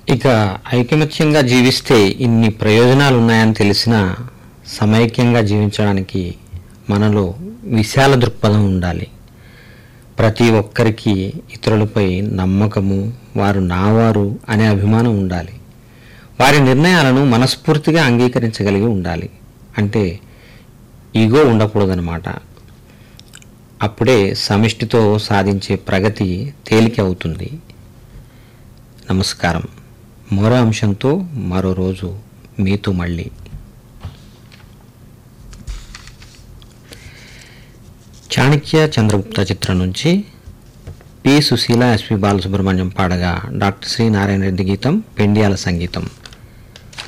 ఇక ఐకమత్యంగా జీవిస్తే ఇన్ని ప్రయోజనాలు ఉన్నాయని తెలిసిన సమైక్యంగా జీవించడానికి మనలో విశాల దృక్పథం ఉండాలి ప్రతి ఒక్కరికి ఇతరులపై నమ్మకము వారు నావారు అనే అభిమానం ఉండాలి వారి నిర్ణయాలను మనస్ఫూర్తిగా అంగీకరించగలిగి ఉండాలి అంటే ఈగో ఉండకూడదన్నమాట అప్పుడే సమిష్టితో సాధించే ప్రగతి తేలిక అవుతుంది నమస్కారం మరో అంశంతో మరో రోజు మీతో మళ్ళీ చాణక్య చంద్రగుప్త చిత్రం నుంచి పి సుశీల ఎస్పి బాలసుబ్రహ్మణ్యం పాడగా డాక్టర్ శ్రీ నారాయణ రెడ్డి గీతం పెండియాల సంగీతం